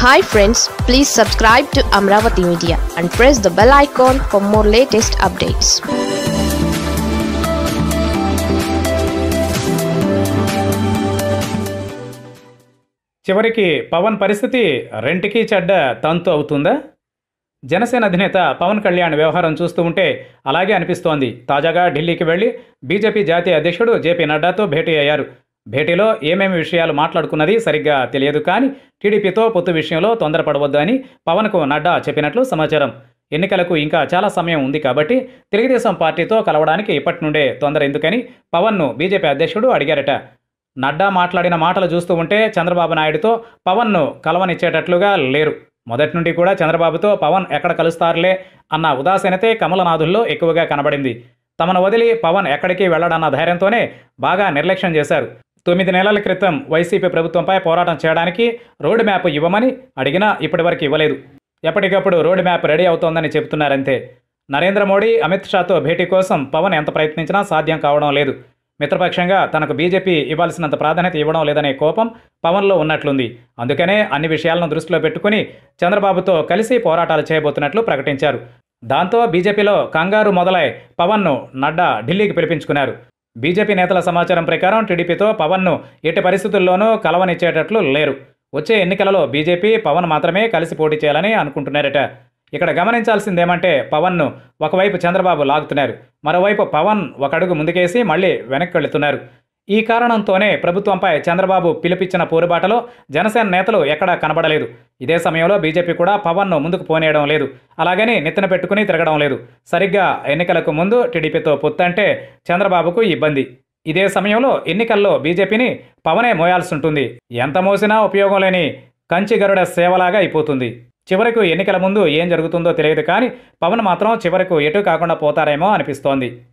hi friends please subscribe to Amaravati media and press the bell icon for more latest updates చివరికి పవన్ పరిస్థితి రెంటికి చెడ్డ తంతు అవుతుందా జనసేన అధినేత పవన్ కళ్యాణ్ వ్యవహారం చూస్తూ ఉంటే అలాగే అనిపిస్తోంది తాజాగా ఢిల్లీకి వెళ్లి బీజేపీ జాతీయ అధ్యక్షుడు జేపీ నడ్డాతో భేటీ అయ్యారు భేటీలో ఏమేమి విషయాలు మాట్లాడుకున్నది సరిగ్గా తెలియదు కానీ టీడీపీతో పొత్తు విషయంలో తొందరపడవద్దు అని పవన్కు నడ్డా చెప్పినట్లు సమాచారం ఎన్నికలకు ఇంకా చాలా సమయం ఉంది కాబట్టి తెలుగుదేశం పార్టీతో కలవడానికి ఇప్పటి నుండే తొందర ఎందుకని పవన్ను బీజేపీ అధ్యక్షుడు అడిగారట నడ్డా మాట్లాడిన మాటలు చూస్తూ ఉంటే చంద్రబాబు నాయుడుతో పవన్ను కలవనిచ్చేటట్లుగా లేరు మొదటి నుండి కూడా చంద్రబాబుతో పవన్ ఎక్కడ కలుస్తారులే అన్న ఉదాసీనతే కమలనాథుల్లో ఎక్కువగా కనబడింది తమను వదిలి పవన్ ఎక్కడికి వెళ్లడన్న ధైర్యంతోనే బాగా నిర్లక్ష్యం చేశారు తొమ్మిది నెలల క్రితం వైసీపీ ప్రభుత్వంపై పోరాటం చేయడానికి రోడ్ మ్యాప్ ఇవ్వమని అడిగినా ఇప్పటివరకు ఇవ్వలేదు ఎప్పటికప్పుడు రోడ్ మ్యాప్ రెడీ అవుతోందని చెబుతున్నారంతే నరేంద్ర మోడీ అమిత్ షాతో భేటీ కోసం పవన్ ఎంత ప్రయత్నించినా సాధ్యం కావడం లేదు మిత్రపక్షంగా తనకు బీజేపీ ఇవ్వాల్సినంత ప్రాధాన్యత ఇవ్వడం లేదనే కోపం పవన్లో ఉన్నట్లుంది అందుకనే అన్ని విషయాలను దృష్టిలో పెట్టుకుని చంద్రబాబుతో కలిసి పోరాటాలు చేయబోతున్నట్లు ప్రకటించారు దాంతో బీజేపీలో కంగారు మొదలై పవన్ను నడ్డా ఢిల్లీకి పిలిపించుకున్నారు బీజేపీ నేతల సమాచారం ప్రకారం టీడీపీతో పవన్ను ఎట్టి పరిస్థితుల్లోనూ కలవనిచ్చేటట్లు లేరు వచ్చే ఎన్నికలలో బీజేపీ పవన్ మాత్రమే కలిసి పోటీ చేయాలని అనుకుంటున్నారట ఇక్కడ గమనించాల్సిందేమంటే పవన్ను ఒకవైపు చంద్రబాబు లాగుతున్నారు మరోవైపు పవన్ ఒక అడుగు ముందుకేసి మళ్ళీ వెనక్కి వెళుతున్నారు ఈ కారణంతోనే ప్రభుత్వంపై చంద్రబాబు పిలిపించిన పోరుబాటలో జనసేన నేతలు ఎక్కడా కనబడలేదు ఇదే సమయంలో బీజేపీ కూడా పవన్ను ముందుకు పోనీయడం లేదు అలాగని నెత్తిన పెట్టుకుని తిరగడం లేదు సరిగ్గా ఎన్నికలకు ముందు టీడీపీతో పొత్తంటే చంద్రబాబుకు ఇబ్బంది ఇదే సమయంలో ఎన్నికల్లో బీజేపీని పవనే మోయాల్సి ఉంటుంది ఎంత మోసినా ఉపయోగం లేని కంచి గరుడ సేవలాగా అయిపోతుంది చివరకు ఎన్నికల ముందు ఏం జరుగుతుందో తెలియదు కానీ పవన్ మాత్రం చివరకు ఎటు కాకుండా పోతారేమో అనిపిస్తోంది